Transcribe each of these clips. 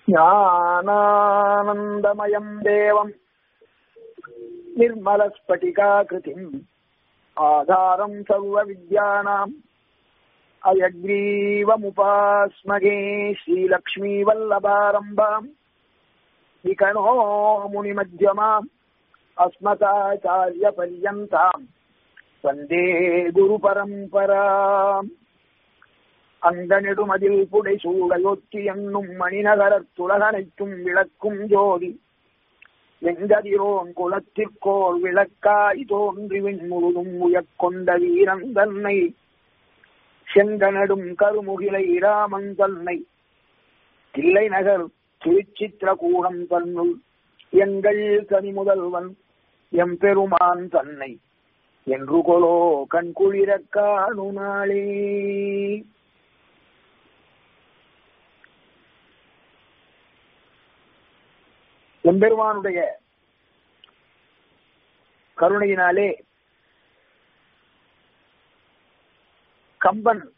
ज्ञानानन्दमयम् देवम् निर्मलस्फटिकाकृतिम् आधारम् सर्वविद्यानाम् अयग्रीवमुपास्मगे श्रीलक्ष्मीवल्लभारम्भाम् विकणो मुनिमध्यमाम् अस्मदाचार्यपर्यन्ताम् வந்தே குரு பரம்பராம் அந்த நெடுமதில் புடை சூடையொத்தி என்னும் மணிநகரத்துலகனைக்கும் விளக்கும் ஜோதி வெங்கதிரோன் குலத்திற்கோள் விளக்காய் தோன்றி விண்முழுதும் உயக்கொண்ட வீரன் தன்னை செங்கனடும் கருமுகிலை ராமன் தன்னை தில்லை நகர் திருச்சித்திரகூடம் தன்னுள் எங்கள் கனி முதல்வன் எம்பெருமான் தன்னை என்று கொலோ கண்குளிர காணுனாளே எம்பெருமானுடைய கருணையினாலே கம்பன்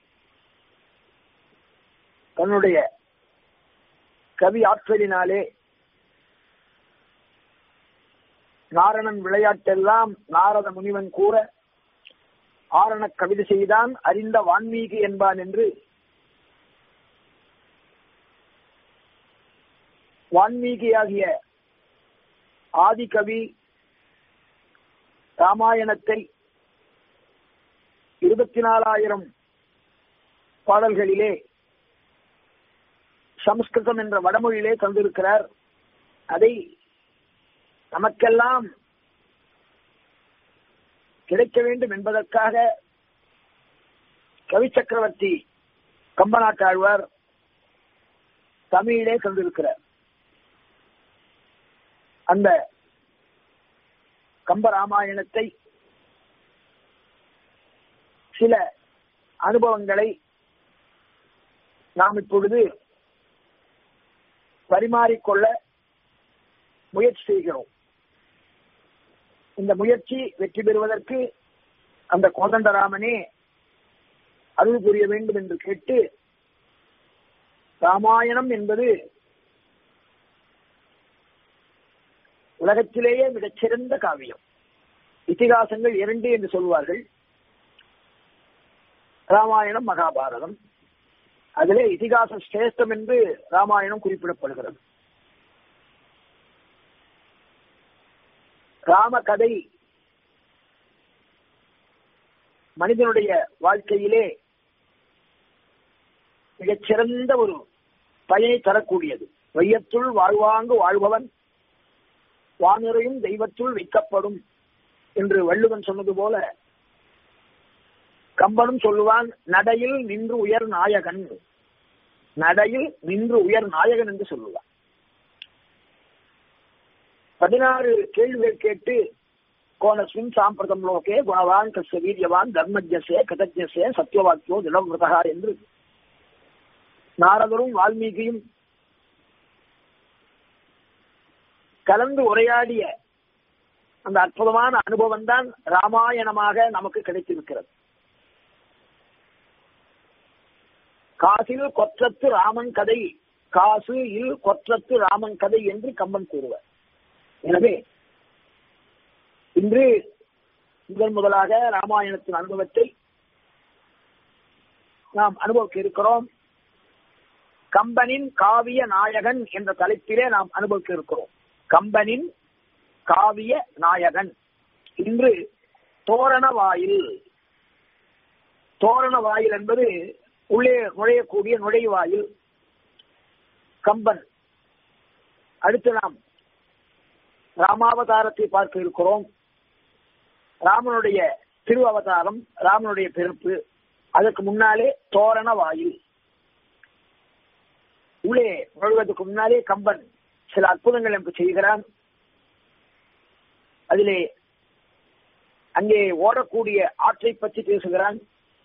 தன்னுடைய கவி ஆற்றலினாலே நாரணன் விளையாட்டெல்லாம் நாரத முனிவன் கூற ஆரண கவிதை செய்தான் அறிந்த வான்மீகி என்பான் என்று வான்மீகியாகிய ஆதிகவி ராமாயணத்தை இருபத்தி நாலாயிரம் பாடல்களிலே சமஸ்கிருதம் என்ற வடமொழியிலே தந்திருக்கிறார் அதை நமக்கெல்லாம் கிடைக்க வேண்டும் என்பதற்காக கவி சக்கரவர்த்தி கம்பநாட்டாழ்வார் தமிழிலே தந்திருக்கிறார் அந்த கம்பராமாயணத்தை சில அனுபவங்களை நாம் இப்பொழுது பரிமாறிக்கொள்ள முயற்சி செய்கிறோம் இந்த முயற்சி வெற்றி பெறுவதற்கு அந்த கோதண்டராமனே அருள் புரிய வேண்டும் என்று கேட்டு ராமாயணம் என்பது உலகத்திலேயே மிகச்சிறந்த காவியம் இத்திகாசங்கள் இரண்டு என்று சொல்வார்கள் ராமாயணம் மகாபாரதம் அதிலே இதிகாசம் சிரேஷ்டம் என்று ராமாயணம் குறிப்பிடப்படுகிறது ராம கதை மனிதனுடைய வாழ்க்கையிலே மிகச்சிறந்த ஒரு பயனை தரக்கூடியது வையத்துள் வாழ்வாங்கு வாழ்பவன் வானுரையும் தெய்வத்துள் வைக்கப்படும் என்று வள்ளுவன் சொன்னது போல கம்பனும் சொல்லுவான் நடையில் நின்று உயர் நாயகன் நடையில் நின்று உயர் நாயகன் என்று சொல்லுவான் பதினாறு கேள்விகள் கேட்டு கோணஸ்மின் சாம்பிரதம் லோகே குணவான் கஸ்ய வீரியவான் தர்மஜசே கதஜசே சத்தியவாக்கியோ திடவிரதா என்று நாரதரும் வால்மீகியும் கலந்து உரையாடிய அந்த அற்புதமான அனுபவம் தான் ராமாயணமாக நமக்கு கிடைத்திருக்கிறது காசில் கொற்றத்து ராமன் கதை காசு இல் கொற்றத்து ராமன் கதை என்று கம்பன் கூறுவார் எனவே இன்று முதன் முதலாக ராமாயணத்தின் அனுபவத்தை நாம் அனுபவிக்க இருக்கிறோம் கம்பனின் காவிய நாயகன் என்ற தலைப்பிலே நாம் அனுபவிக்க இருக்கிறோம் கம்பனின் காவிய நாயகன் இன்று தோரண வாயில் தோரண வாயில் என்பது உள்ளே நுழையக்கூடிய நுழைவாயில் கம்பன் அடுத்து நாம் ராமாவதாரத்தை பார்க்க இருக்கிறோம் ராமனுடைய திரு அவதாரம் ராமனுடைய பிறப்பு அதற்கு முன்னாலே தோரண வாயில் உள்ளே நுழைவதற்கு முன்னாலே கம்பன் சில அற்புதங்கள் நமக்கு செய்கிறான் அதிலே அங்கே ஓடக்கூடிய ஆற்றை பற்றி பேசுகிறான்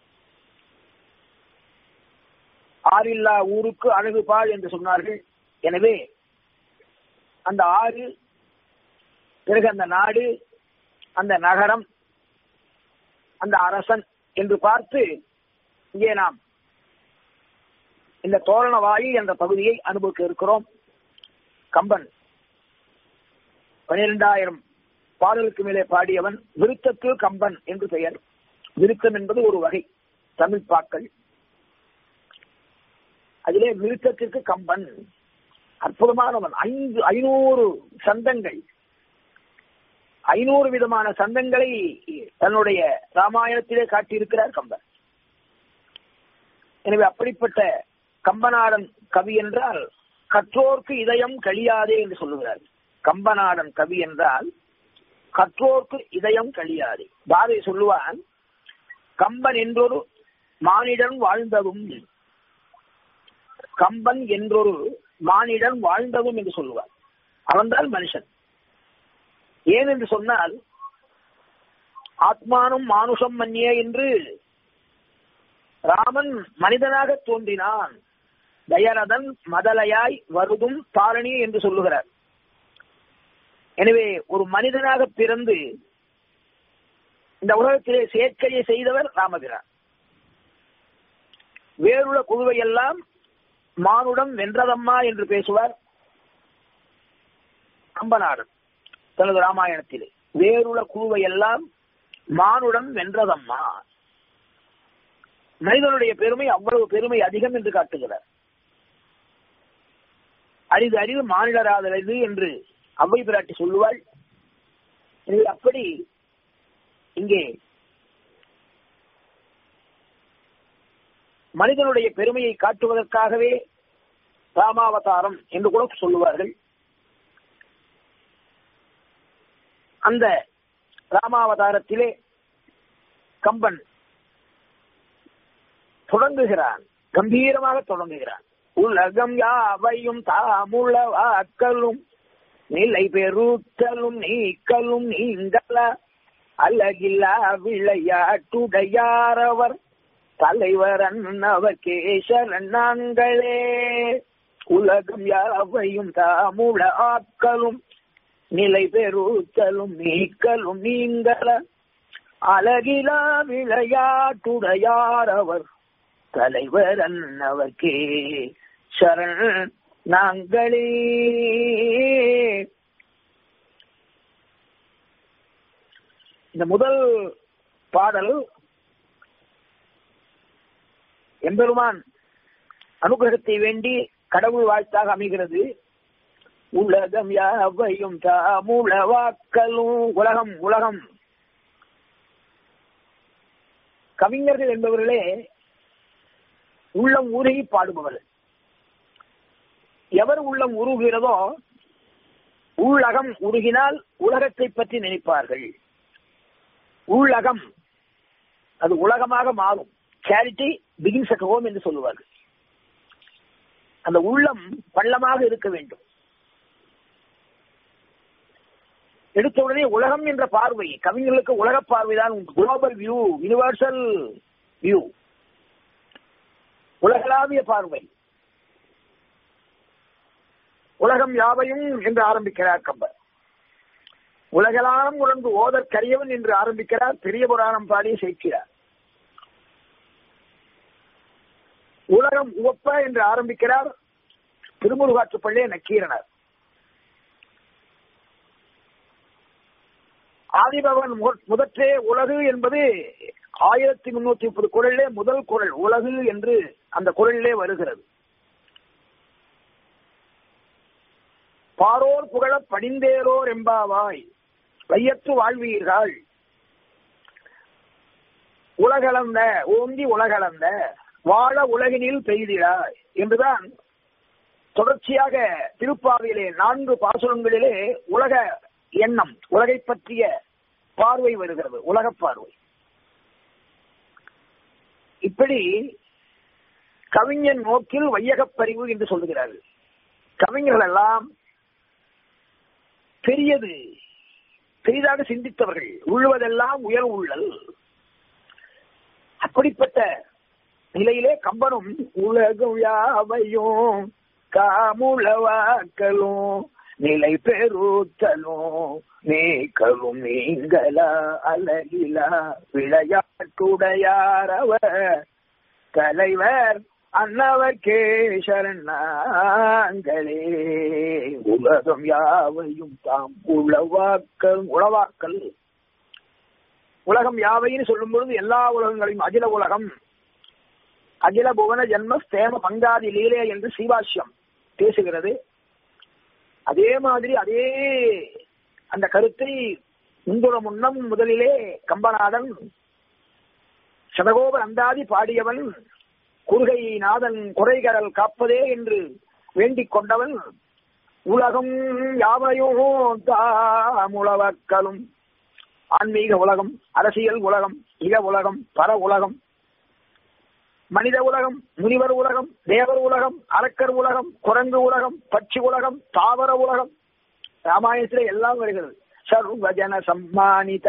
ஆறில்லா ஊருக்கு அழகு பாழ் என்று சொன்னார்கள் எனவே அந்த ஆறு பிறகு அந்த நாடு அந்த நகரம் அந்த அரசன் என்று பார்த்து இங்கே நாம் இந்த தோரண வாயு என்ற பகுதியை அனுபவிக்க இருக்கிறோம் கம்பன் பனிரெண்டாயிரம் பாடலுக்கு மேலே பாடியவன் விருத்தத்து கம்பன் என்று பெயர் விருத்தம் என்பது ஒரு வகை தமிழ் பாக்கள் அதிலே விருத்தத்திற்கு கம்பன் அற்புதமானவன் ஐந்து ஐநூறு சந்தங்கள் ஐநூறு விதமான சந்தங்களை தன்னுடைய ராமாயணத்திலே காட்டியிருக்கிறார் கம்பன் எனவே அப்படிப்பட்ட கம்பநாடன் கவி என்றால் கற்றோர்க்கு இதயம் கழியாதே என்று சொல்லுகிறார் கம்பநாடன் கவி என்றால் கற்றோர்க்கு இதயம் கழியாதே பாரதி சொல்லுவான் கம்பன் என்றொரு மானிடன் வாழ்ந்ததும் கம்பன் என்றொரு மானிடன் வாழ்ந்ததும் என்று சொல்லுவார் அவன்தான் மனுஷன் ஏன் என்று சொன்னால் ஆத்மானும் மானுஷம் மன்னிய என்று ராமன் மனிதனாக தோன்றினான் தயரதன் மதலையாய் வருதும் தாரணி என்று சொல்லுகிறார் எனவே ஒரு மனிதனாக பிறந்து இந்த உலகத்திலே சேர்க்கையை செய்தவர் ராமபிரான் வேறுள்ள குழுவை எல்லாம் மானுடம் வென்றதம்மா என்று பேசுவார் கம்பநாடன் தனது ராமாயணத்திலே வேறுள்ள குழுவை எல்லாம் மானுடம் வென்றதம்மா மனிதனுடைய பெருமை அவ்வளவு பெருமை அதிகம் என்று காட்டுகிறார் அரிது அரிது மானிடராதது என்று அவ்வை பிராட்டி சொல்லுவாள் எனவே அப்படி இங்கே மனிதனுடைய பெருமையை காட்டுவதற்காகவே ராமாவதாரம் என்று கூட சொல்லுவார்கள் அந்த ராமாவதாரத்திலே கம்பன் தொடங்குகிறான் கம்பீரமாக தொடங்குகிறான் உலகம் யாவையும் தாமுளவாக்கலும் நிலை பெருத்தலும் நீக்கலும் நீங்கள அழகில்லா விளையாட்டுடையாரவர் தலைவர் அன்னவர் கேசரன் நாங்களே உலகம் யாவையும் தாமுள ஆக்கலும் நிலை பெருத்தலும் நீக்கலும் நீங்கள அழகிலா விளையாட்டுடையாரவர் தலைவர் அன்னவர்க்கே சரண் நாங்களே இந்த முதல் பாடல் எம்பெருமான் அனுகிரகத்தை வேண்டி கடவுள் வாழ்த்தாக அமைகிறது உலகம் யாவையும் தாமுளவாக்கலும் உலகம் உலகம் கவிஞர்கள் என்பவர்களே உள்ளம் உருகி பாடுபவர்கள் எவர் உள்ளம் உருகிறதோ உள்ளகம் உருகினால் உலகத்தை பற்றி நினைப்பார்கள் உள்ளகம் அது உலகமாக மாறும் சேரிட்டி பிகின்ஸ் அட் ஹோம் என்று சொல்லுவார்கள் அந்த உள்ளம் பள்ளமாக இருக்க வேண்டும் எடுத்த உடனே உலகம் என்ற பார்வை கவிஞர்களுக்கு உலக பார்வைதான் குளோபல் வியூ யூனிவர்சல் வியூ உலகளாவிய பார்வை உலகம் யாவையும் என்று ஆரம்பிக்கிறார் கம்பர் உலகெல்லாம் உணர்ந்து ஓதற்கரியவன் என்று ஆரம்பிக்கிறார் பெரிய புராணம் பாடி சேர்க்கிறார் உலகம் உவப்ப என்று ஆரம்பிக்கிறார் திருமுருகாற்றுப்பள்ளி நக்கீரனர் ஆதிபவன் முதற்றே உலகு என்பது ஆயிரத்தி முன்னூத்தி முப்பது குரலிலே முதல் குரல் உலகு என்று அந்த குரலிலே வருகிறது பாரோர் புகழ படிந்தேரோர் எம்பாவாய் வையத்து வாழ்வீர்கள் உலகளந்த ஓங்கி உலகளந்த வாழ உலகினில் பெய்திடாய் என்றுதான் தொடர்ச்சியாக திருப்பாவிலே நான்கு பாசுரங்களிலே உலக எண்ணம் உலகை பற்றிய பார்வை வருகிறது உலக பார்வை இப்படி கவிஞன் நோக்கில் வையகப் பரிவு என்று சொல்லுகிறார்கள் கவிஞர்கள் எல்லாம் பெரியது பெரிதாக சிந்தித்தவர்கள் உள்ளுவதெல்லாம் உயர் உள்ளல் அப்படிப்பட்ட நிலையிலே கம்பனும் உலகம் யாவையும் காமுளவாக்கலும் நிலை பெருத்தலும் நீக்கலும் நீங்களா அழகிலா விளையாட்டுடையாரவர் தலைவர் அன்னவர்க்கே சரணாங்களே உலகம் யாவையும் தாம் உளவாக்கல் உளவாக்கல் உலகம் யாவைன்னு சொல்லும் பொழுது எல்லா உலகங்களையும் அகில உலகம் அகில புவன ஜென்ம ஸ்தேம பங்காதி லீலே என்று சீவாஷ்யம் பேசுகிறது அதே மாதிரி அதே அந்த கருத்தை முன்புற முன்னம் முதலிலே கம்பநாதன் சதகோப அந்தாதி பாடியவன் குறுகை நாதன் குறைகடல் காப்பதே என்று வேண்டிக் கொண்டவன் உலகம் யாவையும் தாமுளவக்கலும் ஆன்மீக உலகம் அரசியல் உலகம் இக உலகம் பர உலகம் மனித உலகம் முனிவர் உலகம் தேவர் உலகம் அரக்கர் உலகம் குரங்கு உலகம் பட்சி உலகம் தாவர உலகம் ராமாயணத்திலே எல்லாம் வருகிறது சர்வஜன சம்மானித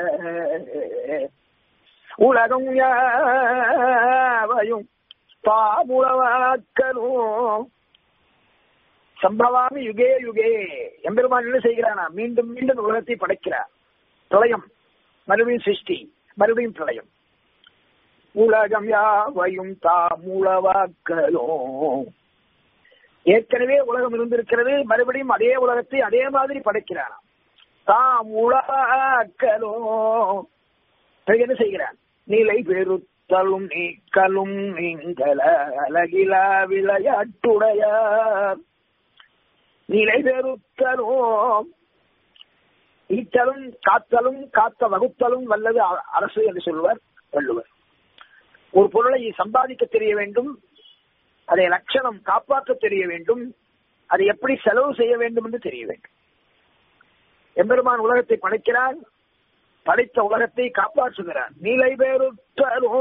உலகம் யாவையும் தாமுளவாக்கலும் சம்பவாமி யுகே யுகே எம்பெருமான் என்ன செய்கிறானா மீண்டும் மீண்டும் உலகத்தை படைக்கிறார் பிரளயம் மறுபடியும் சிருஷ்டி மறுபடியும் பிரளயம் உலகம் யாவையும் தாமுளவாக்கலும் ஏற்கனவே உலகம் இருந்திருக்கிறது மறுபடியும் அதே உலகத்தை அதே மாதிரி படைக்கிறானாம் தாம் உலகலும் என்ன செய்கிறான் நிலை பெருத்தலும் நீக்கலும் நீங்கள அழகிலா விளையாட்டுடையார் நிலை பெருத்தலும் ஈட்டலும் காத்தலும் காத்த வகுத்தலும் வல்லது அரசு என்று சொல்லுவார் வள்ளுவர் ஒரு பொருளை சம்பாதிக்க தெரிய வேண்டும் அதை லட்சணம் காப்பாற்ற தெரிய வேண்டும் அதை எப்படி செலவு செய்ய வேண்டும் என்று தெரிய வேண்டும் எம்பெருமான் உலகத்தை படைக்கிறான் படைத்த உலகத்தை காப்பாற்றுகிறான் நீலை பேருத்தரோ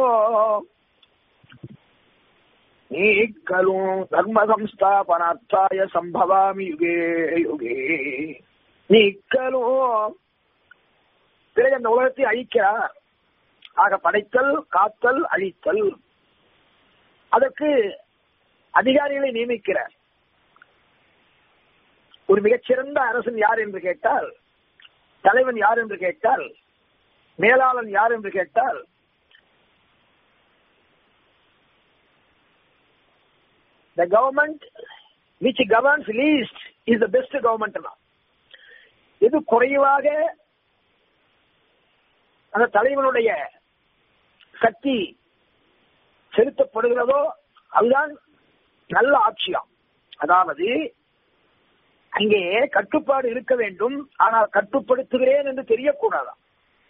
நீக்கலும் தர்ம சம்ஸ்தாபனார்த்தாய சம்பவாமி யுகே யுகே நீக்கலும் பிறகு அந்த உலகத்தை அழிக்கிறார் ஆக படைத்தல் காத்தல் அழித்தல் அதற்கு அதிகாரிகளை நியமிக்கிறார் ஒரு மிகச்சிறந்த அரசன் யார் என்று கேட்டால் தலைவன் யார் என்று கேட்டால் மேலாளன் யார் என்று கேட்டால் the government which governs least is the best government எது குறைவாக அந்த தலைவனுடைய சக்தி செலுத்தப்படுகிறதோ அதுதான் நல்ல ஆட்சியாம் அதாவது அங்கே கட்டுப்பாடு இருக்க வேண்டும் ஆனால் கட்டுப்படுத்துகிறேன் என்று தெரியக்கூடாதாம்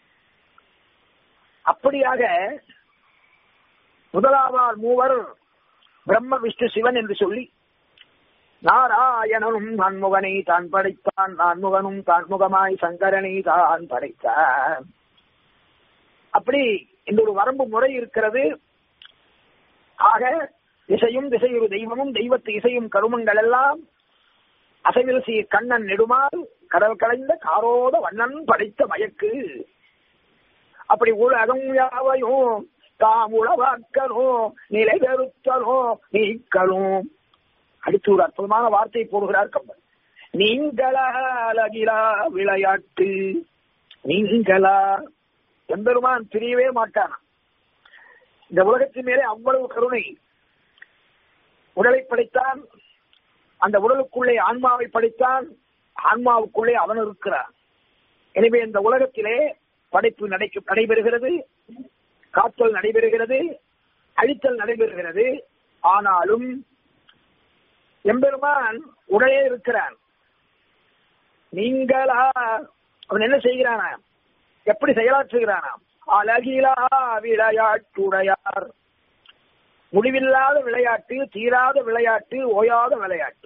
அப்படியாக முதலாவார் மூவர் பிரம்ம விஷ்ணு சிவன் என்று சொல்லி நாராயணனும் நான்முகனை தான் படைத்தான் நான்முகனும் தான்முகமாய் சங்கரனை தான் படைத்தான் அப்படி இந்த ஒரு வரம்பு முறை இருக்கிறது ஆக திசையும் திசையொரு தெய்வமும் தெய்வத்து இசையும் கருமங்கள் எல்லாம் அசைவில் சீ கண்ணன் நெடுமால் கடல் கலைந்த காரோட வண்ணன் படைத்த மயக்கு அப்படி உலகம் யாவையும் தாம் உளவாக்கலும் நிலை பெறுத்தலும் நீக்கலும் அடுத்து ஒரு அற்புதமான வார்த்தை போடுகிறார் கம்பன் நீங்களா விளையாட்டு நீங்களா எம்பெருமான் பிரியவே மாட்டானா இந்த உலகத்தின் மேலே அவ்வளவு கருணை உடலை படைத்தான் அந்த உடலுக்குள்ளே ஆன்மாவை படைத்தான் ஆன்மாவுக்குள்ளே அவன் இருக்கிறான் எனவே இந்த உலகத்திலே படைப்பு நடைக்கு நடைபெறுகிறது காத்தல் நடைபெறுகிறது அழித்தல் நடைபெறுகிறது ஆனாலும் எம்பெருமான் உடனே இருக்கிறான் நீங்களா அவன் என்ன செய்கிறானா எப்படி செயலாற்றுகிறானாம் அழகிலா விளையாட்டுடையார் முடிவில்லாத விளையாட்டு தீராத விளையாட்டு ஓயாத விளையாட்டு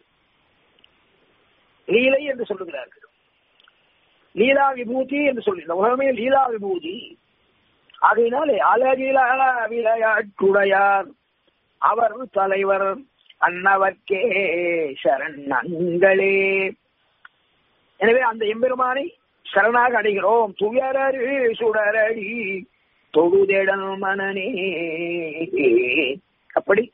லீலை என்று சொல்லுகிறார்கள் லீலா விபூதி என்று சொல்லி இந்த உலகமே லீலா விபூதி ஆகையினாலே அழகிலா விளையாட்டுடையார் அவர் தலைவர் அன்னவர்க்கே சரணங்களே எனவே அந்த எம்பெருமானை சரணாக அடைகிறோம் துயரரு சுடரடி தொழுதேடல் மனநே அப்படி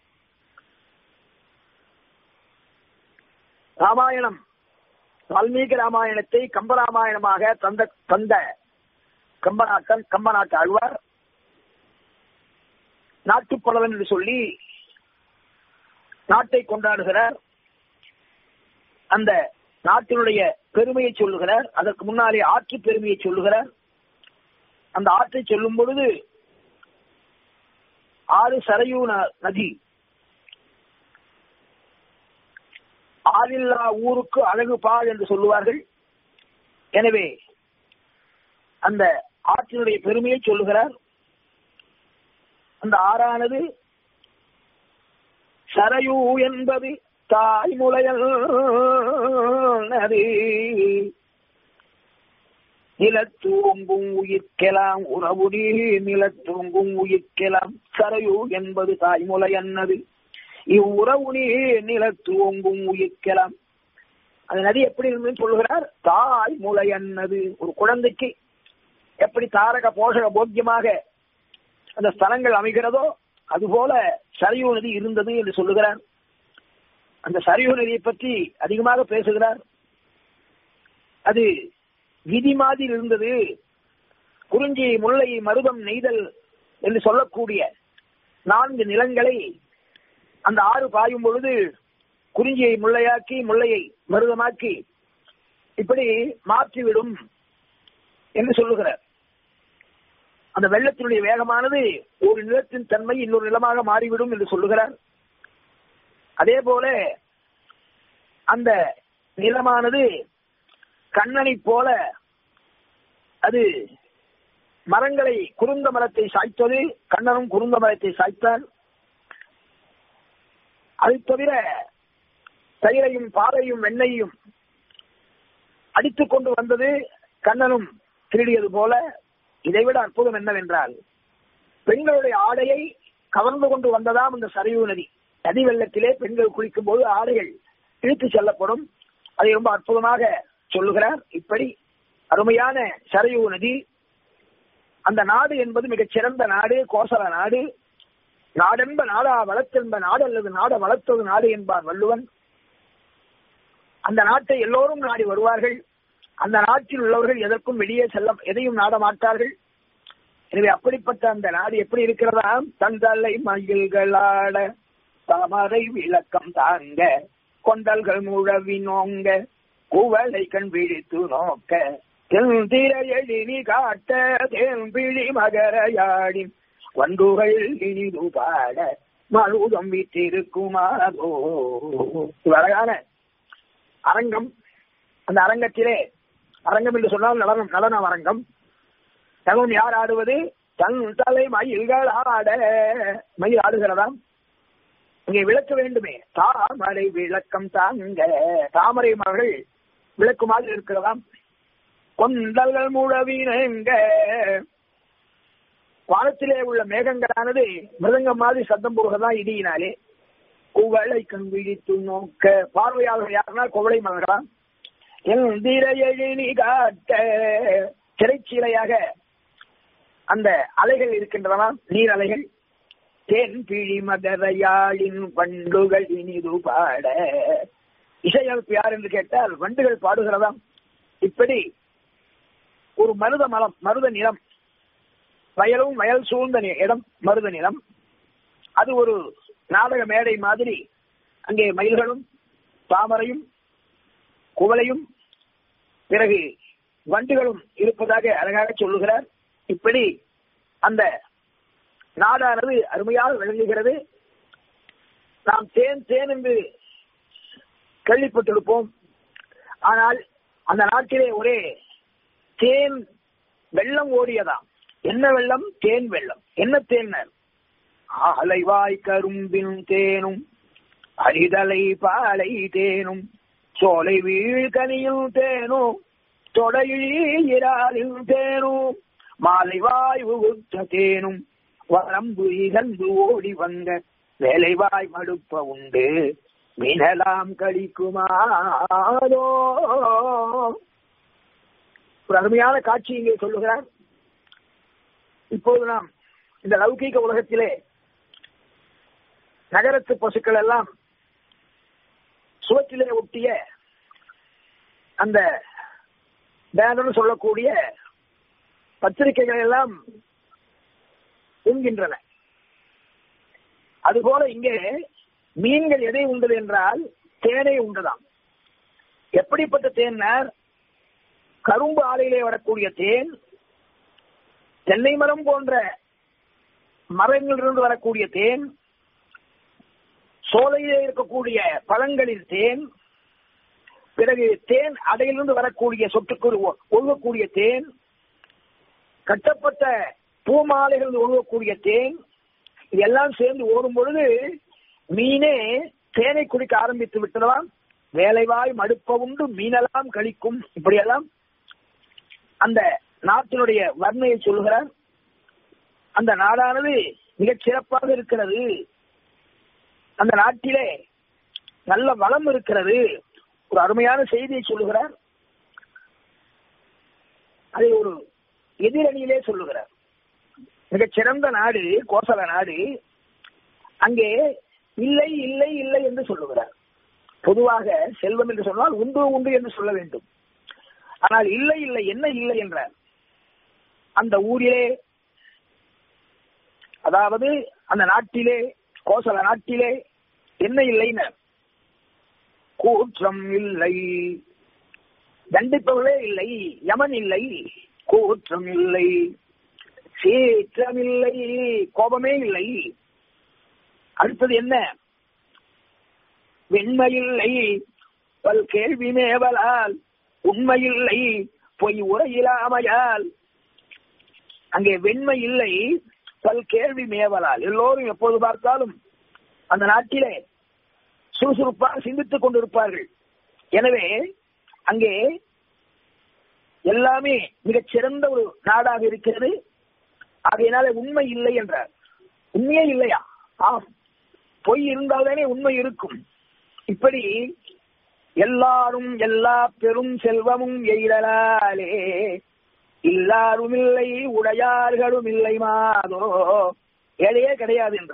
ராமாயணம் வால்மீகி ராமாயணத்தை கம்பராமாயணமாக தந்த தந்த கம்பநாட்டன் கம்பநாட்டு ஆழ்வார் நாட்டுப்படவன் என்று சொல்லி நாட்டை கொண்டாடுகிறார் அந்த நாட்டினுடைய பெருமையை சொல்லுகிறார் அதற்கு முன்னாலே ஆற்று பெருமையை சொல்லுகிறார் அந்த ஆற்றை சொல்லும் பொழுது ஆறு சரையூ ந- நதி ஆளில்லா ஊருக்கு அழகு பால் என்று சொல்லுவார்கள் எனவே அந்த ஆற்றினுடைய பெருமையை சொல்லுகிறார் அந்த ஆறானது சரையூ என்பது தாய்முலையல் நதி நிலத்தூங்கும் உயிர்க்கெலாம் உறவுடி நிலத்தூங்கும் உயிர்க்கெலாம் சரையூ என்பது தாய்முலை அன்னது இவ்வுறவுனி நிலத்தூங்கும் உயிர்க்கெலாம் அந்த நதி எப்படி இருந்ததுன்னு சொல்லுகிறார் தாய் முலை அன்னது ஒரு குழந்தைக்கு எப்படி தாரக போஷக போக்கியமாக அந்த ஸ்தலங்கள் அமைகிறதோ அதுபோல சரையூ நதி இருந்தது என்று சொல்லுகிறார் அந்த சரையூ நதியை பற்றி அதிகமாக பேசுகிறார் அது விதி மாதிரி இருந்தது குறிஞ்சி முல்லை மருதம் நெய்தல் என்று சொல்லக்கூடிய நான்கு நிலங்களை அந்த ஆறு பாயும் பொழுது குறிஞ்சியை முல்லையாக்கி முல்லையை மருதமாக்கி இப்படி மாற்றிவிடும் என்று சொல்லுகிறார் அந்த வெள்ளத்தினுடைய வேகமானது ஒரு நிலத்தின் தன்மை இன்னொரு நிலமாக மாறிவிடும் என்று சொல்லுகிறார் அதே போல அந்த நிலமானது கண்ணனை போல அது மரங்களை குருந்த மரத்தை சாய்த்தது கண்ணனும் குருந்த மரத்தை சாய்த்தார் அதை தவிர தயிரையும் பாலையும் வெண்ணையும் அடித்துக் கொண்டு வந்தது கண்ணனும் திருடியது போல இதைவிட அற்புதம் என்னவென்றால் பெண்களுடைய ஆடையை கவர்ந்து கொண்டு வந்ததாம் இந்த சரையூ நதி நதி வெள்ளத்திலே பெண்கள் குளிக்கும் போது ஆடைகள் இழுத்து செல்லப்படும் அதை ரொம்ப அற்புதமாக சொல்லுகிறார் இப்படி அருமையான சரையூ நதி அந்த நாடு என்பது மிகச் சிறந்த நாடு கோசல நாடு நாடென்ப நாடா வளர்த்தென்ப நாடு அல்லது நாட வளர்த்தது நாடு என்பார் வள்ளுவன் அந்த நாட்டை எல்லோரும் நாடி வருவார்கள் அந்த நாட்டில் உள்ளவர்கள் எதற்கும் வெளியே செல்ல எதையும் நாட மாட்டார்கள் எனவே அப்படிப்பட்ட அந்த நாடு எப்படி இருக்கிறதா தந்தலை மயில்களாட தாமரை விளக்கம் தாங்க கொண்டல்கள் முழவி நோங்க குவளை கண் விழித்து நோக்க தென்திர எழினி காட்ட தேன்பிழி மகரையாடி வண்டுகள் இனிது பாட மழுதம் விட்டிருக்குமாதோ இது அழகான அரங்கம் அந்த அரங்கத்திலே அரங்கம் என்று சொன்னால் நடனம் நடன அரங்கம் தகும் யார் ஆடுவது தன் தலை மயில்கள் ஆட மயில் ஆடுகிறதாம் இங்கே விளக்க வேண்டுமே தாமரை விளக்கம் தாங்க தாமரை மகள் விளக்குமாக இருக்கிறதாம் கொண்டல்கள் முழவினங்க வானத்திலே உள்ள மேகங்களானது மிருதங்கம் மாதிரி சத்தம் போடுறதா இடியினாலே குவளை கண் விழித்து நோக்க பார்வையாளர் யாருன்னா குவளை மகளாம் எந்திர எழினி காட்ட திரைச்சீலையாக அந்த அலைகள் இருக்கின்றன நீர் அலைகள் தேன் பிழி மகரையாளின் வண்டுகள் இனிது பாட இசையமைப்பு யார் என்று கேட்டால் வண்டுகள் பாடுகிறதாம் இப்படி ஒரு மருத மலம் மருத நிலம் வயலும் வயல் சூழ்ந்த நி- இடம் மருத நிலம் அது ஒரு நாடக மேடை மாதிரி அங்கே மயில்களும் தாமரையும் குவளையும் பிறகு வண்டுகளும் இருப்பதாக அழகாக சொல்லுகிறார் இப்படி அந்த நாடானது அருமையாக விளங்குகிறது நாம் தேன் தேன் என்று கேள்விப்பட்டிருப்போம் ஆனால் அந்த நாட்டிலே ஒரே தேன் வெள்ளம் ஓடியதாம் என்ன வெள்ளம் தேன் வெள்ளம் என்ன தேன்னர் அலைவாய் கரும்பின் தேனும் அரிதலை பாலை தேனும் சோலை வீழ்கனியும் தேனும் தொடையிறாலில் தேனும் மாலைவாய் உகுத்த தேனும் வரம்பு இகந்து ஓடி வந்த வேலைவாய் மடுப்ப உண்டு மினலாம் கழிக்குமாதோ ஒரு அருமையான காட்சி இங்கே சொல்லுகிறார் இப்போது நாம் இந்த லௌகீக உலகத்திலே நகரத்து பசுக்கள் எல்லாம் சுவற்றிலே ஒட்டிய அந்த பேனர் சொல்லக்கூடிய பத்திரிகைகள் எல்லாம் உண்கின்றன அதுபோல இங்கே மீன்கள் எதை உண்டது என்றால் தேனை உண்டதாம் எப்படிப்பட்ட தேன்னர் கரும்பு ஆலையிலே வரக்கூடிய தேன் தென்னை மரம் போன்ற மரங்களிலிருந்து வரக்கூடிய தேன் சோலையிலே இருக்கக்கூடிய பழங்களின் தேன் பிறகு தேன் அடையிலிருந்து வரக்கூடிய சொட்டுக்குள் ஒழுகக்கூடிய தேன் கட்டப்பட்ட பூமாலைகள் ஒழுகக்கூடிய தேன் இதெல்லாம் சேர்ந்து ஓடும் பொழுது மீனே தேனை குடிக்க ஆரம்பித்து விட்டதாம் வேலைவாய் மடுப்ப உண்டு மீனெல்லாம் கழிக்கும் இப்படியெல்லாம் அந்த நாட்டினுடைய வர்ணையை சொல்கிறார் அந்த நாடானது மிகச் சிறப்பாக இருக்கிறது அந்த நாட்டிலே நல்ல வளம் இருக்கிறது ஒரு அருமையான செய்தியை சொல்லுகிறார் அதை ஒரு எதிரணியிலே சொல்லுகிறார் மிகச் சிறந்த நாடு கோசல நாடு அங்கே இல்லை இல்லை இல்லை என்று சொல்லுகிறார் பொதுவாக செல்வம் என்று சொன்னால் உண்டு உண்டு என்று சொல்ல வேண்டும் ஆனால் இல்லை இல்லை என்ன இல்லை என்றார் அந்த ஊரிலே அதாவது அந்த நாட்டிலே கோசல நாட்டிலே என்ன இல்லைன்னு கூற்றம் இல்லை தண்டிப்பவர்களே இல்லை யமன் இல்லை கூற்றம் இல்லை சீற்றம் இல்லை கோபமே இல்லை அடுத்தது என்ன வெண்மையில்லை பல் கேள்வி மேவலால் உண்மையில்லை பொய் உரையிலாமையால் அங்கே வெண்மை இல்லை பல் கேள்வி மேவலால் எல்லோரும் எப்போது பார்த்தாலும் அந்த நாட்டிலே சுறுசுறுப்பாக சிந்தித்துக் கொண்டிருப்பார்கள் எனவே அங்கே எல்லாமே மிகச் சிறந்த ஒரு நாடாக இருக்கிறது ஆகையினால உண்மை இல்லை என்றார் உண்மையே இல்லையா ஆம் பொய் இருந்தால்தானே உண்மை இருக்கும் இப்படி எல்லாரும் எல்லா பெரும் செல்வமும் எய்தலாலே இல்லாரும் இல்லை உடையார்களும் இல்லை மாதோ ஏழையே கிடையாது என்ற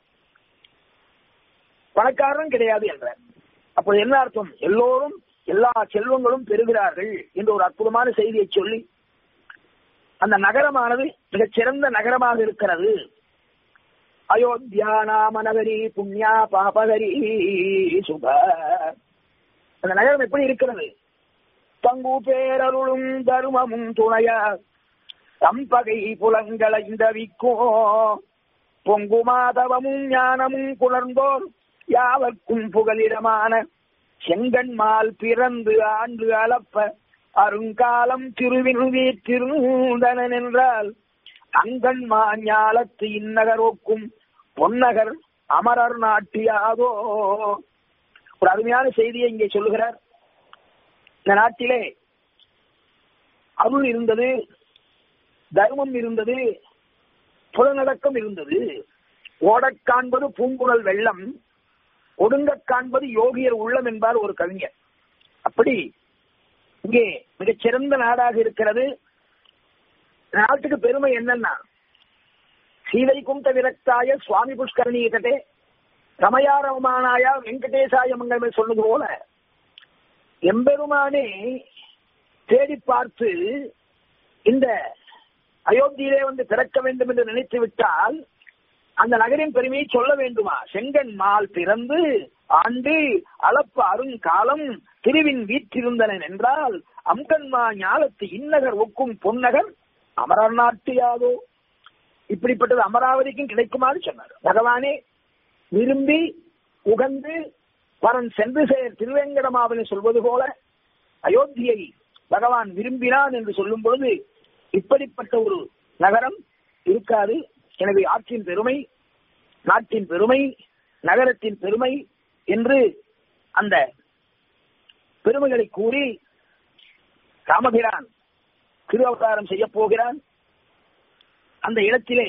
பணக்காரன் கிடையாது என்ற அப்போ என்ன அர்த்தம் எல்லோரும் எல்லா செல்வங்களும் பெறுகிறார்கள் என்ற ஒரு அற்புதமான செய்தியை சொல்லி அந்த நகரமானது மிகச் சிறந்த நகரமாக இருக்கிறது அயோத்தியா நாம நகரி புண்ணியா பாபகரி சுப அந்த நகரம் எப்படி இருக்கிறது பங்கு பேரருளும் தருமமும் துணையா தம்பகை புலங்களைந்தவிக்கோ பொங்கு மாதவமும் ஞானமும் குளர்ந்தோர் யாவர்க்கும் புகலிடமான செங்கன்மால் பிறந்து ஆண்டு அளப்ப அருங்காலம் திருவின் வீற்றிருந்தனன் என்றால் அங்கன்மா ஞாலத்து இந்நகர் ஒக்கும் பொன்னகர் அமரர் நாட்டியாதோ ஒரு அருமையான செய்தியை இங்கே சொல்லுகிறார் இந்த நாட்டிலே அருள் இருந்தது தர்மம் இருந்தது புலநடக்கம் இருந்தது ஓடக் காண்பது பூங்குழல் வெள்ளம் ஒடுங்கக் காண்பது யோகியர் உள்ளம் என்பார் ஒரு கவிஞர் அப்படி இங்கே மிகச் சிறந்த நாடாக இருக்கிறது நாட்டுக்கு பெருமை என்னன்னா சீதை குந்த விரக்தாய சுவாமி புஷ்கரணீயத்தே ரமயா ரமமானாயா வெங்கடேசாய மங்கள்மே சொன்னது போல எம்பெருமானே தேடி பார்த்து இந்த அயோத்தியிலே வந்து பிறக்க வேண்டும் என்று நினைத்து விட்டால் அந்த நகரின் பெருமையை சொல்ல வேண்டுமா செங்கன் மால் பிறந்து ஆண்டு அளப்ப அருங்காலம் திருவின் வீற்றிருந்தனன் என்றால் அம்கன்மா ஞாலத்து இந்நகர் ஒக்கும் பொன்னகர் அமரர் நாட்டு யாதோ இப்படிப்பட்டது அமராவதிக்கும் கிடைக்குமாறு சொன்னார் பகவானே விரும்பி உகந்து பரன் சென்று சேர் திருவேங்கடமாவனை சொல்வது போல அயோத்தியை பகவான் விரும்பினான் என்று சொல்லும் பொழுது இப்படிப்பட்ட ஒரு நகரம் இருக்காது எனவே ஆற்றின் பெருமை நாட்டின் பெருமை நகரத்தின் பெருமை என்று அந்த பெருமைகளை கூறி ராமபிரான் திரு அவதாரம் செய்ய போகிறான் அந்த இடத்திலே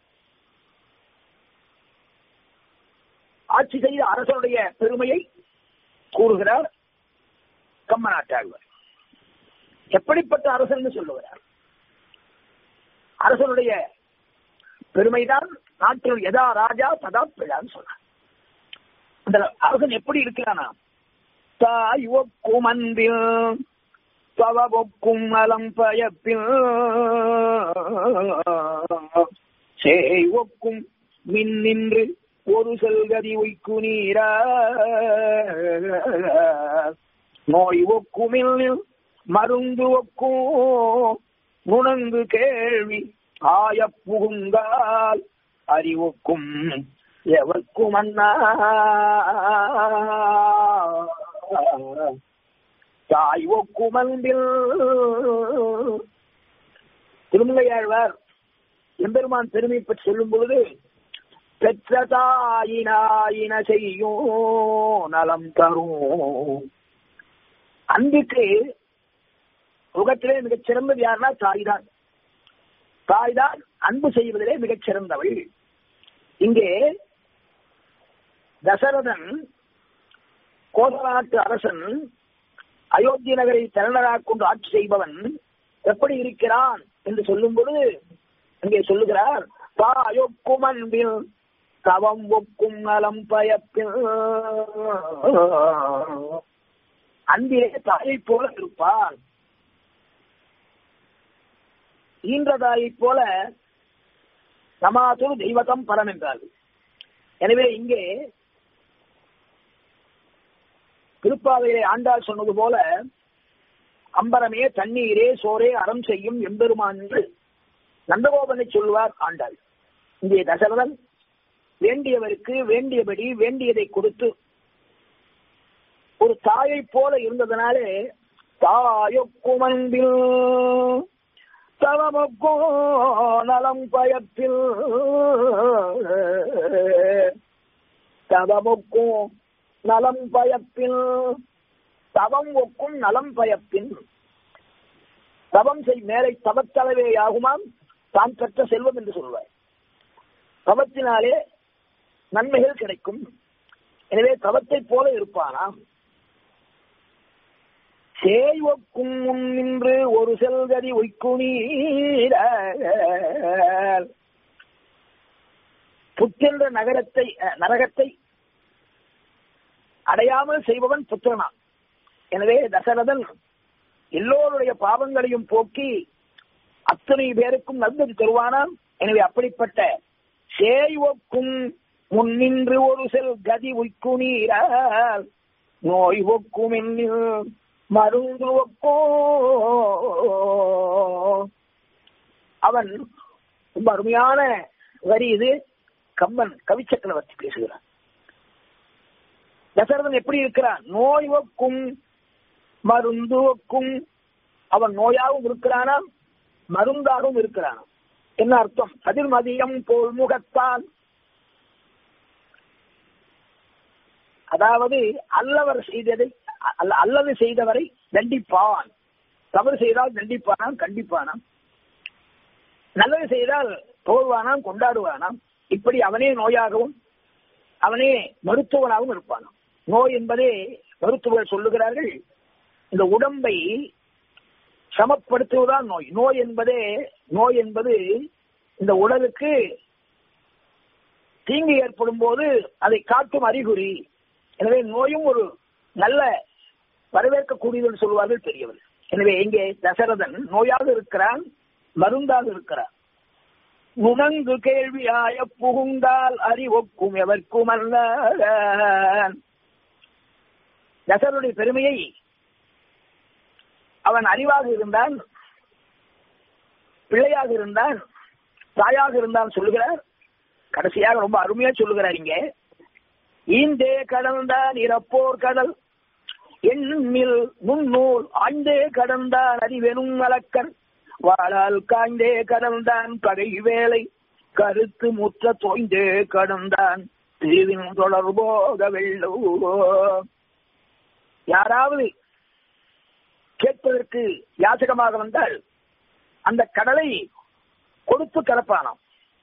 ஆட்சி செய்த அரசனுடைய பெருமையை கூறுகிறார் கம்மநாட்டாழ்வார் எப்படிப்பட்ட அரசன் சொல்லுகிறார் அரசனுடைய பெருமைதான் நாட்டில் எதா ராஜா ததா பிழான்னு சொன்னார் அந்த அரசன் எப்படி இருக்கிறானா தாய் ஒக்கும் அன்பில் பவபொக்கும் நலம் பயப்பில் சேய் ஒக்கும் மின் நின்று ஒரு செல்கதி உய்க்கு நீரா நோய் ஒக்குமில் மருந்து ஒக்கும் உணங்கு கேள்வி ஆய புகுங்கால் அறிவுக்கும் எவர்க்கும் அண்ணா தாய் ஒக்குமன்பில் திருமலையாழ்வார் எம்பெருமான் பெருமை பற்றி சொல்லும் பொழுது பெற்ற தாயினாயின செய்யும் நலம் தரும் அன்புக்கு உலகத்திலே மிகச் சிறந்தது யாருன்னா தாய்தான் தாய்தான் அன்பு செய்வதிலே மிகச் சிறந்தவள் இங்கே தசரதன் கோசல நாட்டு அரசன் அயோத்தி நகரை தலைநகராக கொண்டு ஆட்சி செய்பவன் எப்படி இருக்கிறான் என்று சொல்லும் பொழுது அங்கே சொல்லுகிறார் தாயொக்கும் அன்பில் தவம் ஒக்கும் நலம் பயப்பில் அன்பிலே தாயை போல இருப்பான் ஈன்ற தாயை போல சமாதுரு தெய்வதம் பரம் என்றார்கள் எனவே இங்கே திருப்பாவையிலே ஆண்டாள் சொன்னது போல அம்பரமே தண்ணீரே சோரே அறம் செய்யும் எம்பெருமான் என்று நந்தகோபனை சொல்லுவார் ஆண்டாள் இங்கே தசரதன் வேண்டியவருக்கு வேண்டியபடி வேண்டியதை கொடுத்து ஒரு தாயை போல இருந்ததனாலே தாயொக்குமன்பில் தவமொக்கோ நலம் பயத்தில் தவமொக்கும் நலம் பயப்பில் தவம் ஒக்கும் நலம் பயப்பின் தவம் செய் மேலை தவத்தளவே ஆகுமாம் தான் பெற்ற செல்வம் என்று சொல்வார் தவத்தினாலே நன்மைகள் கிடைக்கும் எனவே தவத்தை போல இருப்பானாம் சேய்வக்கும் முன் நின்று ஒரு செல்கதி ஒய்க்குணீர புத்தென்ற நகரத்தை நரகத்தை அடையாமல் செய்பவன் புத்திரனான் எனவே தசரதன் எல்லோருடைய பாவங்களையும் போக்கி அத்தனை பேருக்கும் நல்லது தருவானாம் எனவே அப்படிப்பட்ட சேய்வக்கும் முன்னின்று ஒரு செல் கதி உய்க்குணீரால் நோய் ஒக்கும் என்னில் மருந்து ஒக்கோ அவன் ரொம்ப அருமையான வரி இது கம்பன் கவி சக்கரவர்த்தி பேசுகிறான் தசரதன் எப்படி இருக்கிறான் நோய் ஒக்கும் மருந்து ஒக்கும் அவன் நோயாகவும் இருக்கிறானாம் மருந்தாகவும் இருக்கிறானாம் என்ன அர்த்தம் கதிர் மதியம் போல் முகத்தான் அதாவது அல்லவர் செய்ததை அல்லது செய்தவரை தண்டிப்பான் தவறு செய்தால் தண்டிப்பானாம் கண்டிப்பானாம் நல்லது செய்தால் தோல்வானாம் கொண்டாடுவானாம் இப்படி அவனே நோயாகவும் அவனே மருத்துவனாகவும் இருப்பானாம் நோய் என்பதே மருத்துவர்கள் சொல்லுகிறார்கள் இந்த உடம்பை சமப்படுத்துவதுதான் நோய் நோய் என்பதே நோய் என்பது இந்த உடலுக்கு தீங்கு ஏற்படும் போது அதை காட்டும் அறிகுறி எனவே நோயும் ஒரு நல்ல வரவேற்கக்கூடியது சொல்வார்கள் பெரியவர் எனவே இங்கே தசரதன் நோயாக இருக்கிறான் மருந்தாக இருக்கிறான் நுணங்கு கேள்வியாய புகுந்தால் அறிவொக்கும் எவர்க்கும் அல்ல தசரனுடைய பெருமையை அவன் அறிவாக இருந்தான் பிள்ளையாக இருந்தான் தாயாக இருந்தான் சொல்லுகிறார் கடைசியாக ரொம்ப அருமையா சொல்லுகிறார் இங்கே ஈந்தே கடந்தான் இறப்போர் கடல் எண்ணில் முன்னூல் ஆய்ந்தே கடந்தான் அறிவெனும் வழக்கன் வாழால் காய்ந்தே கடந்தான் பகை வேலை கருத்து முற்ற தோய்ந்தே கடந்தான் தீவின் தொடர்போக வெள்ளோ யாராவது கேட்பதற்கு யாசகமாக வந்தால் அந்த கடலை கொடுத்து கலப்பானாம்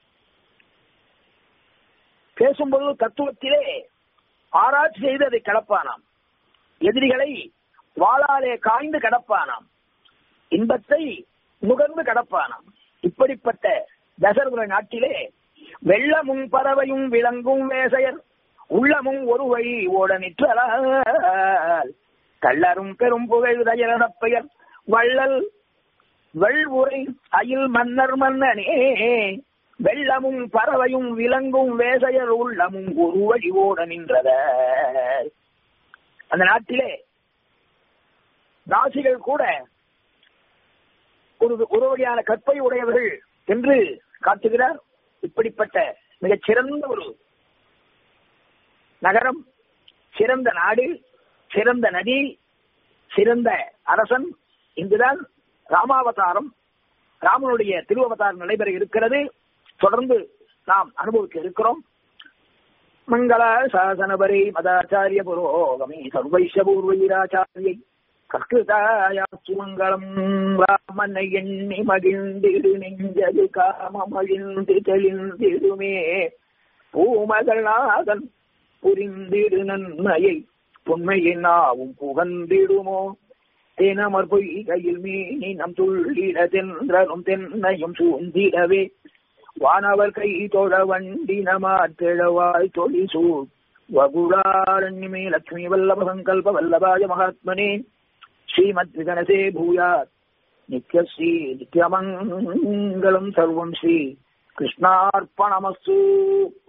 பேசும்போது தத்துவத்திலே ஆராய்ச்சி செய்து அதை கலப்பானாம் எதிரிகளை வாளாலே காய்ந்து கடப்பானாம் இன்பத்தை நுகர்ந்து கடப்பானாம் இப்படிப்பட்ட தசரதுர நாட்டிலே வெள்ளமும் பறவையும் விளங்கும் வேசையர் உள்ளமும் ஒரு வழி ஓட நிற்றலால் கள்ளரும் பெரும் புகழ் பெயர் வள்ளல் வெள்வுரை அயில் மன்னர் மன்னனே வெள்ளமும் பறவையும் விலங்கும் வேசையர் உள்ளமும் ஒரு வழி ஓட நின்றத அந்த நாட்டிலே தாசிகள் கூட ஒரு ஒரு வகையான கற்பை உடையவர்கள் என்று காட்டுகிறார் இப்படிப்பட்ட மிகச் சிறந்த ஒரு நகரம் சிறந்த நாடு சிறந்த நதி சிறந்த அரசன் இங்குதான் ராமாவதாரம் ராமனுடைய திருவவதாரம் நடைபெற இருக்கிறது தொடர்ந்து நாம் அனுபவிக்க இருக்கிறோம் மங்கள சாசனபரி மதாச்சாரிய புரோகமி சர்வைஷ பூர்வீராச்சாரியை கற்கிருதாயாச்சு மங்களம் ராமனை எண்ணி மகிழ்ந்திடு நெஞ்சது காமமழிந்து தெளிந்திடுமே பூமகளாதன் புரிந்திடு நன்மையை பொன்மையின் நாவும் புகந்திடுமோ தேனமர் பொய்கையில் மீனி நம் துள்ளிட தென்றலும் தென்னையும் சூழ்ந்திடவே வானவர் கை தொழ வண்டி நமாத்திழவாய் தொழி சூழ் வகுடாரண்யமே லக்ஷ்மி வல்லப சங்கல்ப வல்லபாய மகாத்மனே ஸ்ரீமத் விகனசே பூயாத் நித்யஸ்ரீ நித்யமங்கலம் சர்வம் ஸ்ரீ கிருஷ்ணார்ப்பணமஸ்து